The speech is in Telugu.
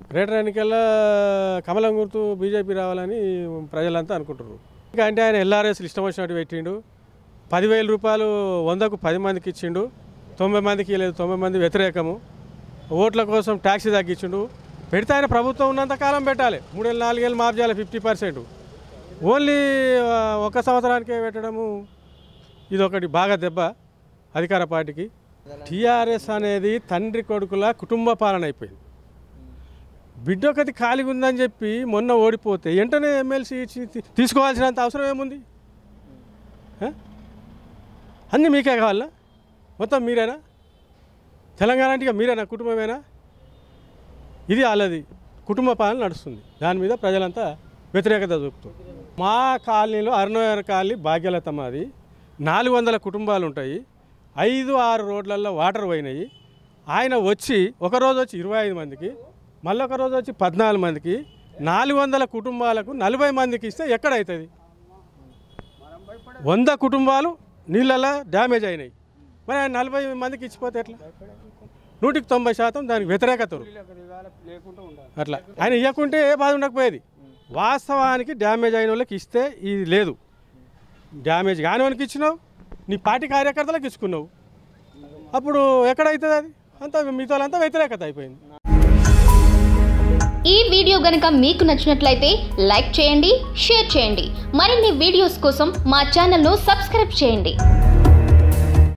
గ్రేటర్ ఎన్నికల్లో కమలం గుర్తు బీజేపీ రావాలని ప్రజలంతా అనుకుంటున్నారు ఇంకా అంటే ఆయన ఎల్ఆర్ఎస్ ఇష్టం వచ్చినట్టు పెట్టిండు పదివేల రూపాయలు వందకు పది మందికి ఇచ్చిండు తొంభై మందికి లేదు తొంభై మంది వ్యతిరేకము ఓట్ల కోసం ట్యాక్సీ తగ్గించిండు పెడితే ఆయన ప్రభుత్వం ఉన్నంత కాలం పెట్టాలి మూడేళ్ళు నాలుగేళ్ళు మాఫ్ చేయాలి ఫిఫ్టీ పర్సెంట్ ఓన్లీ ఆ, ఒక సంవత్సరానికే పెట్టడము ఇది ఒకటి బాగా దెబ్బ అధికార పార్టీకి టీఆర్ఎస్ అనేది తండ్రి కొడుకుల కుటుంబ పాలన అయిపోయింది బిడ్డ ఒకటి ఖాళీగా ఉందని చెప్పి మొన్న ఓడిపోతే వెంటనే ఎమ్మెల్సీ ఇచ్చి తీ- తీసుకోవాల్సినంత అవసరం ఏముంది ఆ? అన్నీ మీకే కావాలా మొత్తం మీరేనా తెలంగాణ అంటే ఇక మీరేనా కుటుంబమేనా ఇది వాళ్ళది కుటుంబ పాలన నడుస్తుంది దాని మీద ప్రజలంతా వ్యతిరేకత చూపుతారు మా కాలనీలో అరుణోయర్ కాలనీ భాగ్యలత మాది నాలుగు వందల కుటుంబాలు ఉంటాయి ఐదు ఆరు రోడ్లలో వాటర్ పోయినాయి ఆయన వచ్చి ఒక రోజు వచ్చి ఇరవై ఐదు మందికి మళ్ళీ ఒక రోజు వచ్చి పద్నాలుగు మందికి నాలుగు వందల కుటుంబాలకు నలభై మందికి ఇస్తే ఎక్కడవుతుంది వంద కుటుంబాలు నీళ్ళల్లో డ్యామేజ్ అయినాయి మరి ఆయన నలభై మందికి ఇచ్చిపోతే ఎట్లా నూటికి తొంభై శాతం దానికి వ్యతిరేకత ఉంది. అట్లా ఆయన ఇవ్వకుంటే ఏ బాధ ఉండకపోయేది వాస్తవానికి డ్యామేజ్ అయిన వాళ్ళకి ఇస్తే ఇది లేదు డ్యామేజ్ కాని వాళ్ళకి ఇచ్చినావు నీ పార్టీ కార్యకర్తలకు ఇచ్చుకున్నావు అప్పుడు ఎక్కడవుతుంది అది అంతా మిగతా వాళ్ళంతా వ్యతిరేకత అయిపోయింది ఈ వీడియో గనుక మీకు నచ్చినట్లయితే లైక్ చేయండి షేర్ చేయండి మరిన్ని వీడియోస్ కోసం మా ఛానల్ను సబ్స్క్రైబ్ చేయండి